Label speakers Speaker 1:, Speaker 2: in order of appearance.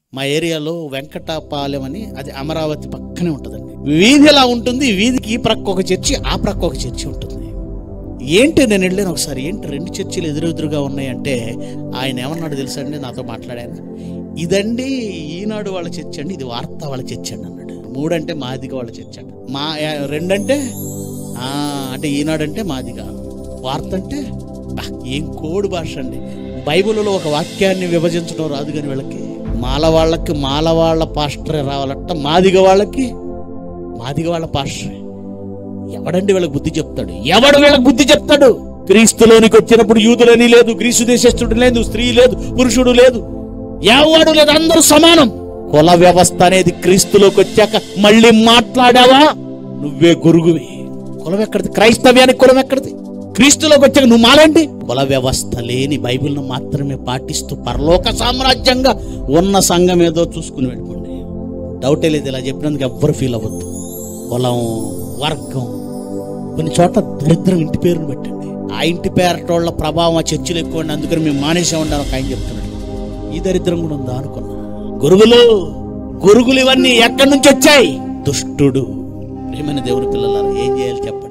Speaker 1: మా ఏరియాలో వెంకటాపాలెం అని అది అమరావతి పక్కనే ఉంటుందండి వీధి ఎలా ఉంటుంది వీధికి ఈ ప్రక్క ఒక చర్చి ఆ ప్రక్క ఒక చర్చి ఉంటుంది ఏంటి నేను వెళ్ళాను ఒకసారి ఏంటి రెండు చర్చిలు ఎదురెదురుగా ఉన్నాయంటే ఆయన ఏమన్నాడు తెలుసా అండి నాతో మాట్లాడాను ఇదండి ఈనాడు వాళ్ళ చర్చ్ అండి ఇది వార్త వాళ్ళ చర్చ్ అండి అన్నాడు మూడంటే మాదిగ వాళ్ళ చర్చ్ అంట మా రెండంటే ఆ, అంటే ఈనాడు అంటే మాదిగ వార్త అంటే బా, ఏం కోడి భాష అండి బైబిల్లో ఒక వాక్యాన్ని విభజించడం రాదు కానీ వీళ్ళకి మాల వాళ్ళకి మాల వాళ్ళ పాస్టరే రావాలట మాదిగ వాళ్ళకి మాదిగ వాళ్ళ పాస్టరే ఎవడండి వీళ్ళకి బుద్ధి చెప్తాడు ఎవడు వీళ్ళకి బుద్ధి చెప్తాడు క్రీస్తులోనికి వచ్చినప్పుడు యూదులని లేదు గ్రీసు దేశస్థుడు లేదు స్త్రీ లేదు పురుషుడు లేదు ఎవడు లేదు అందరూ సమానం కుల వ్యవస్థ అనేది క్రీస్తులోకి వచ్చాక మళ్ళీ మాట్లాడావా నువ్వే గురుగువి కులం ఎక్కడిది క్రైస్తవ్యానికి కులం ఎక్కడిది క్రీస్తులోకి వచ్చాక నువ్వు మాలేంటి కుల వ్యవస్థ లేని బైబిల్ను మాత్రమే పాటిస్తూ పరలోక సామ్రాజ్యంగా ఉన్న సంఘం ఏదో చూసుకుని వెళ్ళిపోండి డౌటే లేదు ఇలా చెప్పినందుకు ఎవ్వరు ఫీల్ అవ్వద్దు కులం వర్గం కొన్ని చోట్ల దరిద్రం ఇంటి పేరును పెట్టండి ఆ ఇంటి పేరటోళ్ళ ప్రభావం ఆ చర్చిలో ఎక్కువ ఉండి అందుకని మేము మానేసే ఉండాలి ఒక ఆయన చెప్తున్నాడు ఈ దరిద్రం కూడా ఉందా అనుకున్నా గురుగులు గురుగులు ఇవన్నీ ఎక్కడి నుంచి వచ్చాయి దుష్టుడు ప్రియమైన దేవుని పిల్లలారా ఏం చేయాలి చెప్పండి